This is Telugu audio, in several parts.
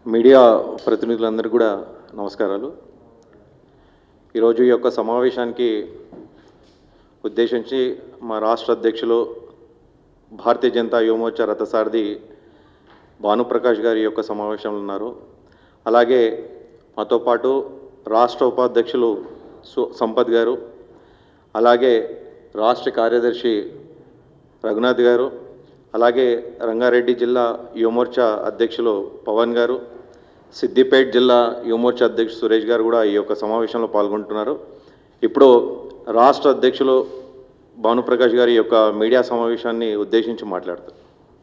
మీడియా ప్రతినిధులందరికీ కూడా నమస్కారాలు ఈరోజు ఈ యొక్క సమావేశానికి ఉద్దేశించి మా రాష్ట్ర అధ్యక్షులు భారతీయ జనతా యువమోర్చా రథసారథి భానుప్రకాష్ గారి యొక్క సమావేశంలో ఉన్నారు అలాగే మాతో పాటు రాష్ట్ర ఉపాధ్యక్షులు సు సంపత్ గారు అలాగే రాష్ట్ర కార్యదర్శి రఘునాథ్ గారు అలాగే రంగారెడ్డి జిల్లా యువమోర్చా అధ్యక్షులు పవన్ గారు సిద్దిపేట జిల్లా యువమోర్చా అధ్యక్షుడు సురేష్ గారు కూడా ఈ యొక్క సమావేశంలో పాల్గొంటున్నారు ఇప్పుడు రాష్ట్ర అధ్యక్షులు భానుప్రకాష్ గారి యొక్క మీడియా సమావేశాన్ని ఉద్దేశించి మాట్లాడతారు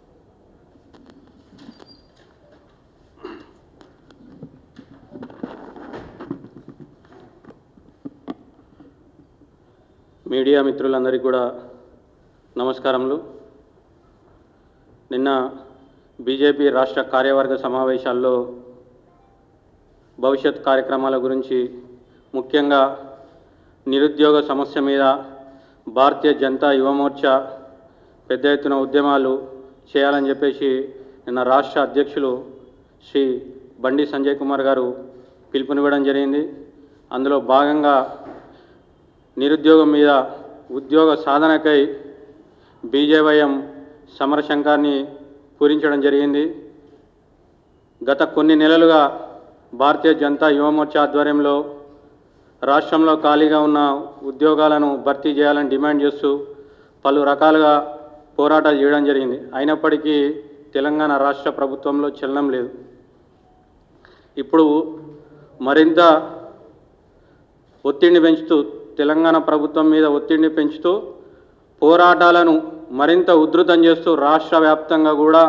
మీడియా మిత్రులందరికీ కూడా నమస్కారములు నిన్న బీజేపీ రాష్ట్ర కార్యవర్గ సమావేశాల్లో భవిష్యత్ కార్యక్రమాల గురించి ముఖ్యంగా నిరుద్యోగ సమస్య మీద భారతీయ జనతా యువమోర్చా పెద్ద ఎత్తున ఉద్యమాలు చేయాలని చెప్పేసి నిన్న రాష్ట్ర అధ్యక్షులు శ్రీ బండి సంజయ్ కుమార్ గారు పిలుపునివ్వడం జరిగింది అందులో భాగంగా నిరుద్యోగం మీద ఉద్యోగ సాధనకై బీజేవైఎం సమరశంకాన్ని పూరించడం జరిగింది గత కొన్ని నెలలుగా భారతీయ జనతా యువమోర్చా ఆధ్వర్యంలో రాష్ట్రంలో ఖాళీగా ఉన్న ఉద్యోగాలను భర్తీ చేయాలని డిమాండ్ చేస్తూ పలు రకాలుగా పోరాటాలు చేయడం జరిగింది అయినప్పటికీ తెలంగాణ రాష్ట్ర ప్రభుత్వంలో చలనం లేదు ఇప్పుడు మరింత ఒత్తిడిని పెంచుతూ తెలంగాణ ప్రభుత్వం మీద ఒత్తిడిని పెంచుతూ పోరాటాలను మరింత ఉధృతం చేస్తూ రాష్ట్ర వ్యాప్తంగా కూడా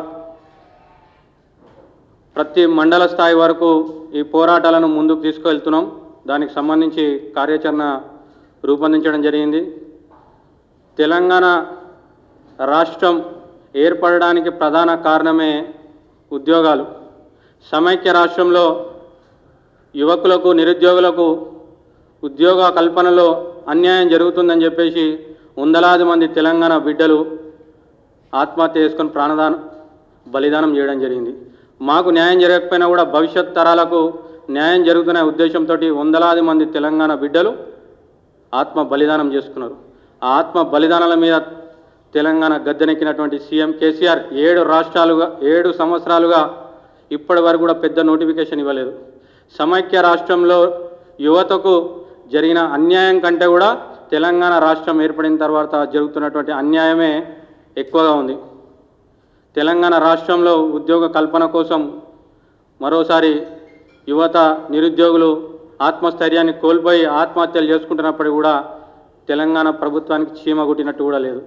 ప్రతి మండల స్థాయి వరకు ఈ పోరాటాలను ముందుకు తీసుకువెళ్తున్నాం దానికి సంబంధించి కార్యాచరణ రూపొందించడం జరిగింది తెలంగాణ రాష్ట్రం ఏర్పడడానికి ప్రధాన కారణమే ఉద్యోగాలు సమైక్య రాష్ట్రంలో యువకులకు నిరుద్యోగులకు ఉద్యోగ కల్పనలో అన్యాయం జరుగుతుందని చెప్పేసి వందలాది మంది తెలంగాణ బిడ్డలు ఆత్మహత్య చేసుకొని ప్రాణదానం బలిదానం చేయడం జరిగింది మాకు న్యాయం జరగకపోయినా కూడా భవిష్యత్ తరాలకు న్యాయం జరుగుతున్న ఉద్దేశంతో వందలాది మంది తెలంగాణ బిడ్డలు ఆత్మ బలిదానం చేసుకున్నారు ఆ ఆత్మ బలిదానాల మీద తెలంగాణ గద్దెనెక్కినటువంటి సీఎం కేసీఆర్ ఏడు రాష్ట్రాలుగా ఏడు సంవత్సరాలుగా ఇప్పటి వరకు కూడా పెద్ద నోటిఫికేషన్ ఇవ్వలేదు సమైక్య రాష్ట్రంలో యువతకు జరిగిన అన్యాయం కంటే కూడా తెలంగాణ రాష్ట్రం ఏర్పడిన తర్వాత జరుగుతున్నటువంటి అన్యాయమే ఎక్కువగా ఉంది తెలంగాణ రాష్ట్రంలో ఉద్యోగ కల్పన కోసం మరోసారి యువత నిరుద్యోగులు ఆత్మస్థైర్యాన్ని కోల్పోయి ఆత్మహత్యలు చేసుకుంటున్నప్పటికీ కూడా తెలంగాణ ప్రభుత్వానికి చీమ కొట్టినట్టు కూడా లేదు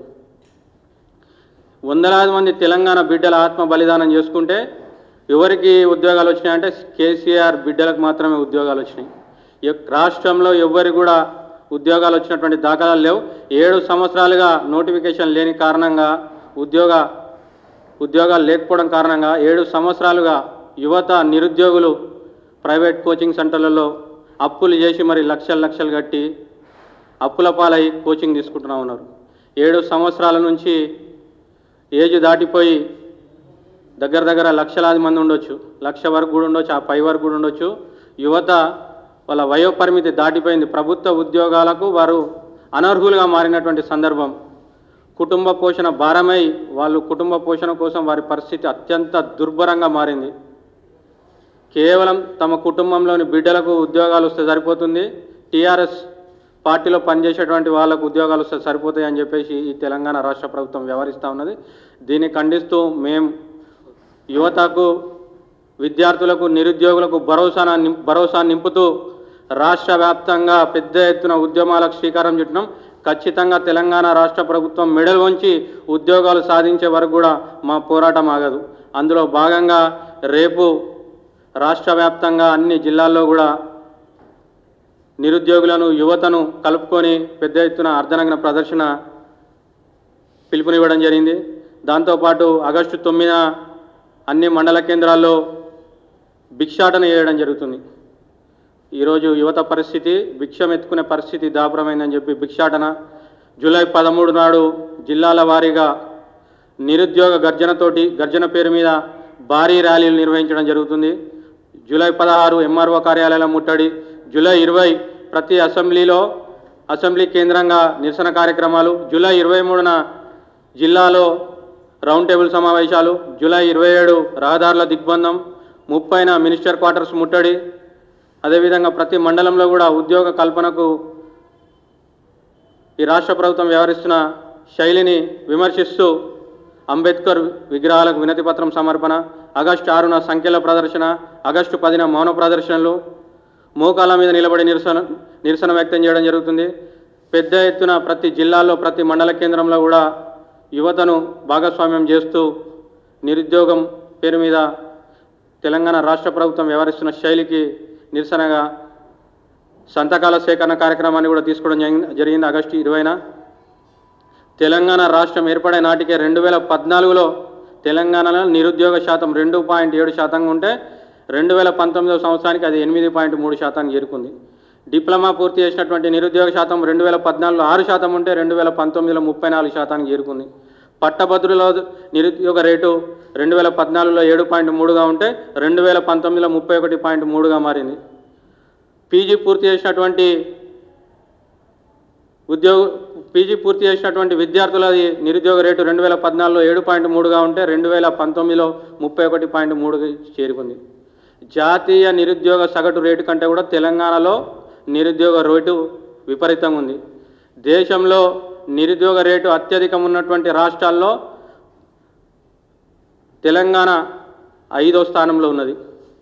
వందలాది మంది తెలంగాణ బిడ్డల ఆత్మ బలిదానం చేసుకుంటే ఎవరికి ఉద్యోగాలు వచ్చినాయంటే కేసీఆర్ బిడ్డలకు మాత్రమే ఉద్యోగాలు వచ్చినాయి ఎక్- రాష్ట్రంలో ఎవ్వరికి కూడా ఉద్యోగాలు వచ్చినటువంటి దాఖలాలు లేవు ఏడు సంవత్సరాలుగా నోటిఫికేషన్ లేని కారణంగా ఉద్యోగ ఉద్యోగాలు లేకపోవడం కారణంగా ఏడు సంవత్సరాలుగా యువత నిరుద్యోగులు ప్రైవేట్ కోచింగ్ సెంటర్లలో అప్పులు చేసి మరి లక్షలు లక్షలు కట్టి అప్పుల పాలై కోచింగ్ తీసుకుంటున్నా ఉన్నారు ఏడు సంవత్సరాల నుంచి ఏజ్ దాటిపోయి దగ్గర దగ్గర లక్షలాది మంది ఉండొచ్చు లక్ష వరకు కూడా ఉండొచ్చు ఆ పై వరకు కూడా ఉండొచ్చు యువత వాళ్ళ వయోపరిమితి దాటిపోయింది ప్రభుత్వ ఉద్యోగాలకు వారు అనర్హులుగా మారినటువంటి సందర్భం కుటుంబ పోషణ భారమై వాళ్ళు కుటుంబ పోషణ కోసం వారి పరిస్థితి అత్యంత దుర్భరంగా మారింది కేవలం తమ కుటుంబంలోని బిడ్డలకు ఉద్యోగాలు వస్తే సరిపోతుంది టీఆర్ఎస్ పార్టీలో పనిచేసేటువంటి వాళ్ళకు ఉద్యోగాలు వస్తే సరిపోతాయి అని చెప్పేసి ఈ తెలంగాణ రాష్ట్ర ప్రభుత్వం వ్యవహరిస్తూ ఉన్నది దీన్ని ఖండిస్తూ మేం యువతకు విద్యార్థులకు నిరుద్యోగులకు భరోసా భరోసా నింపుతూ రాష్ట్ర వ్యాప్తంగా పెద్ద ఎత్తున ఉద్యమాలకు శ్రీకారం చుట్టినాం ఖచ్చితంగా తెలంగాణ రాష్ట్ర ప్రభుత్వం మెడల్ వంచి ఉద్యోగాలు సాధించే వరకు కూడా మా పోరాటం ఆగదు అందులో భాగంగా రేపు రాష్ట్ర వ్యాప్తంగా అన్ని జిల్లాల్లో కూడా నిరుద్యోగులను యువతను కలుపుకొని పెద్ద ఎత్తున అర్ధనగ్న ప్రదర్శన పిలుపునివ్వడం జరిగింది దాంతోపాటు ఆగస్టు తొమ్మిదిన అన్ని మండల కేంద్రాల్లో భిక్షాటన చేయడం జరుగుతుంది ఈరోజు యువత పరిస్థితి భిక్షం ఎత్తుకునే పరిస్థితి దాపురమైందని చెప్పి భిక్షాటన జూలై పదమూడు నాడు జిల్లాల వారీగా నిరుద్యోగ గర్జనతోటి గర్జన పేరు మీద భారీ ర్యాలీలు నిర్వహించడం జరుగుతుంది జూలై పదహారు ఎంఆర్ఓ కార్యాలయాల ముట్టడి జూలై ఇరవై ప్రతి అసెంబ్లీలో అసెంబ్లీ కేంద్రంగా నిరసన కార్యక్రమాలు జూలై ఇరవై మూడున జిల్లాలో రౌండ్ టేబుల్ సమావేశాలు జూలై ఇరవై ఏడు రహదారుల దిగ్బంధం ముప్పైన మినిస్టర్ క్వార్టర్స్ ముట్టడి అదేవిధంగా ప్రతి మండలంలో కూడా ఉద్యోగ కల్పనకు ఈ రాష్ట్ర ప్రభుత్వం వ్యవహరిస్తున్న శైలిని విమర్శిస్తూ అంబేద్కర్ విగ్రహాలకు వినతి పత్రం సమర్పణ ఆగస్టు ఆరున సంఖ్యల ప్రదర్శన ఆగస్టు పదిన మౌన ప్రదర్శనలు మోకాల మీద నిలబడి నిరసన నిరసన వ్యక్తం చేయడం జరుగుతుంది పెద్ద ఎత్తున ప్రతి జిల్లాలో ప్రతి మండల కేంద్రంలో కూడా యువతను భాగస్వామ్యం చేస్తూ నిరుద్యోగం పేరు మీద తెలంగాణ రాష్ట్ర ప్రభుత్వం వ్యవహరిస్తున్న శైలికి నిరసనగా సంతకాల సేకరణ కార్యక్రమాన్ని కూడా తీసుకోవడం జరిగింది- జరిగింది ఆగస్టు ఇరవైన తెలంగాణ రాష్ట్రం ఏర్పడే నాటికే రెండు వేల పద్నాలుగులో తెలంగాణలో నిరుద్యోగ శాతం రెండు పాయింట్ ఏడు శాతంగా ఉంటే రెండు వేల పంతొమ్మిదవ సంవత్సరానికి అది ఎనిమిది పాయింట్ మూడు శాతానికి చేరుకుంది డిప్లొమా పూర్తి చేసినటువంటి నిరుద్యోగ శాతం రెండు వేల పద్నాలుగులో ఆరు శాతం ఉంటే రెండు వేల పంతొమ్మిదిలో ముప్పై నాలుగు శాతానికి చేరుకుంది పట్టభద్రుల నిరుద్యోగ రేటు రెండు వేల పద్నాలుగులో ఏడు పాయింట్ మూడుగా ఉంటే రెండు వేల పంతొమ్మిదిలో ముప్పై ఒకటి పాయింట్ మూడుగా మారింది పీజీ పూర్తి చేసినటువంటి ఉద్యోగ పీజీ పూర్తి చేసినటువంటి విద్యార్థులది నిరుద్యోగ రేటు రెండు వేల పద్నాలుగులో ఏడు పాయింట్ మూడుగా ఉంటే రెండు వేల పంతొమ్మిదిలో ముప్పై ఒకటి పాయింట్ మూడుకి చేరుకుంది జాతీయ నిరుద్యోగ సగటు రేటు కంటే కూడా తెలంగాణలో నిరుద్యోగ రేటు విపరీతంగా ఉంది దేశంలో నిరుద్యోగ రేటు అత్యధికం ఉన్నటువంటి రాష్ట్రాల్లో తెలంగాణ ఐదో స్థానంలో ఉన్నది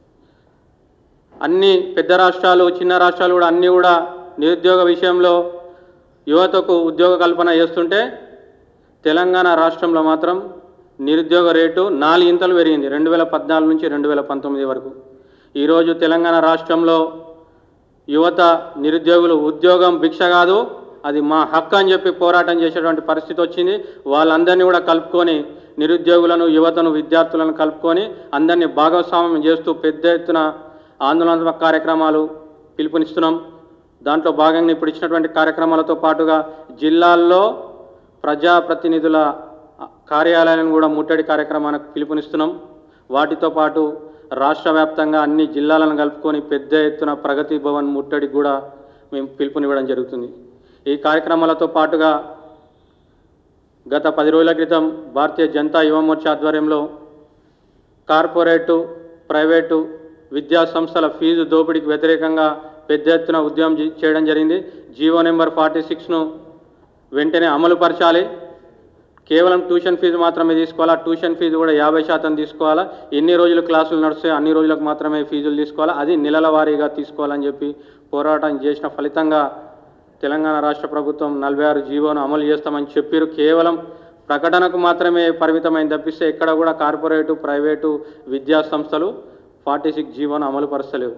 అన్ని పెద్ద రాష్ట్రాలు చిన్న రాష్ట్రాలు కూడా అన్నీ కూడా నిరుద్యోగ విషయంలో యువతకు ఉద్యోగ కల్పన చేస్తుంటే తెలంగాణ రాష్ట్రంలో మాత్రం నిరుద్యోగ రేటు నాలుగింతలు పెరిగింది రెండు వేల పద్నాలుగు నుంచి రెండు వేల పంతొమ్మిది వరకు ఈరోజు తెలంగాణ రాష్ట్రంలో యువత నిరుద్యోగులు ఉద్యోగం భిక్ష కాదు అది మా హక్కు అని చెప్పి పోరాటం చేసేటువంటి పరిస్థితి వచ్చింది వాళ్ళందరినీ కూడా కలుపుకొని నిరుద్యోగులను యువతను విద్యార్థులను కలుపుకొని అందరినీ భాగస్వామ్యం చేస్తూ పెద్ద ఎత్తున ఆందోళనాత్మక కార్యక్రమాలు పిలుపునిస్తున్నాం దాంట్లో భాగంగా ఇప్పుడు ఇచ్చినటువంటి కార్యక్రమాలతో పాటుగా జిల్లాల్లో ప్రజాప్రతినిధుల కార్యాలయాలను కూడా ముట్టడి కార్యక్రమానికి పిలుపునిస్తున్నాం వాటితో పాటు రాష్ట్ర వ్యాప్తంగా అన్ని జిల్లాలను కలుపుకొని పెద్ద ఎత్తున ప్రగతి భవన్ ముట్టడికి కూడా మేము పిలుపునివ్వడం జరుగుతుంది ఈ కార్యక్రమాలతో పాటుగా గత పది రోజుల క్రితం భారతీయ జనతా యువ మోర్చా ఆధ్వర్యంలో కార్పొరేటు ప్రైవేటు విద్యా సంస్థల ఫీజు దోపిడీకి వ్యతిరేకంగా పెద్ద ఎత్తున ఉద్యమం జీ- చేయడం జరిగింది జీవో నెంబర్ ఫార్టీ సిక్స్ను వెంటనే అమలు పరచాలి కేవలం ట్యూషన్ ఫీజు మాత్రమే తీసుకోవాలా ట్యూషన్ ఫీజు కూడా యాభై శాతం తీసుకోవాలా ఎన్ని రోజులు క్లాసులు నడుస్తాయో అన్ని రోజులకు మాత్రమే ఫీజులు తీసుకోవాలా అది నెలల వారీగా తీసుకోవాలని చెప్పి పోరాటం చేసిన ఫలితంగా తెలంగాణ రాష్ట్ర ప్రభుత్వం నలభై ఆరు జీవోను అమలు చేస్తామని చెప్పారు కేవలం ప్రకటనకు మాత్రమే పరిమితమైన తప్పిస్తే ఎక్కడ కూడా కార్పొరేటు ప్రైవేటు విద్యా సంస్థలు ఫార్టీ సిక్స్ జీవోను అమలు పరచలేవు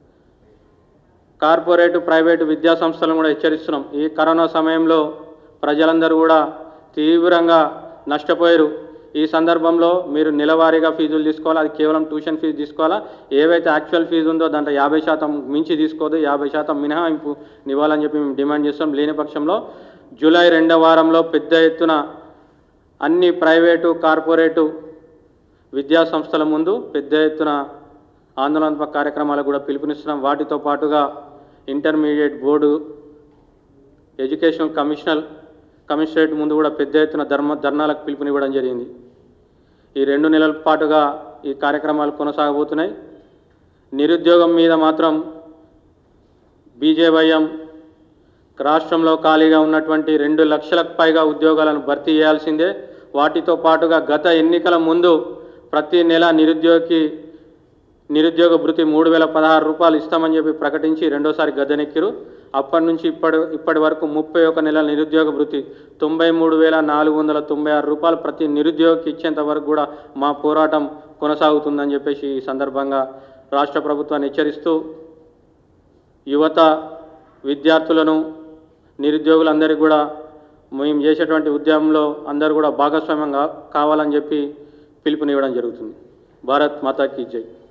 కార్పొరేటు ప్రైవేటు విద్యా సంస్థలను కూడా హెచ్చరిస్తున్నాం ఈ కరోనా సమయంలో ప్రజలందరూ కూడా తీవ్రంగా నష్టపోయారు ఈ సందర్భంలో మీరు నెలవారీగా ఫీజులు తీసుకోవాలా అది కేవలం ట్యూషన్ ఫీజు తీసుకోవాలా ఏవైతే యాక్చువల్ ఫీజు ఉందో దాంట్లో యాభై శాతం మించి తీసుకోదు యాభై శాతం మినహాయింపు ఇవ్వాలని చెప్పి మేము డిమాండ్ చేస్తాం లేని పక్షంలో జూలై రెండవ వారంలో పెద్ద ఎత్తున అన్ని ప్రైవేటు కార్పొరేటు విద్యా సంస్థల ముందు పెద్ద ఎత్తున ఆందోళనాత్మక కార్యక్రమాలకు కూడా పిలుపునిస్తున్నాం వాటితో పాటుగా intermediate board educational commissional commissionerate ముందు కూడా పెద్ద ఎత్తున ధర్మ ధర్నాలకు పిలుపునివ్వడం జరిగింది ఈ రెండు నెలల పాటుగా ఈ కార్యక్రమాలు కొనసాగబోతున్నాయి నిరుద్యోగం మీద మాత్రం బీజేవైఎం రాష్ట్రంలో ఖాళీగా ఉన్నటువంటి రెండు లక్షలకు పైగా ఉద్యోగాలను భర్తీ చేయాల్సిందే వాటితో పాటుగా గత ఎన్నికల ముందు ప్రతి నెల నిరుద్యోగికి నిరుద్యోగ భృతి మూడు వేల పదహారు రూపాయలు ఇస్తామని చెప్పి ప్రకటించి రెండోసారి గద్దెనెక్కిరు అప్పటి నుంచి ఇప్పటి ఇప్పటి వరకు ముప్పై ఒక నెలల నిరుద్యోగ భృతి తొంభై మూడు వేల నాలుగు వందల తొంభై ఆరు రూపాయలు ప్రతి నిరుద్యోగికి ఇచ్చేంత వరకు కూడా మా పోరాటం కొనసాగుతుందని చెప్పేసి ఈ సందర్భంగా రాష్ట్ర ప్రభుత్వాన్ని హెచ్చరిస్తూ యువత విద్యార్థులను నిరుద్యోగులందరికీ కూడా మేము చేసేటువంటి ఉద్యమంలో అందరూ కూడా భాగస్వామ్యం కా- కావాలని చెప్పి పిలుపునివ్వడం జరుగుతుంది భారత్ మాతాకి జై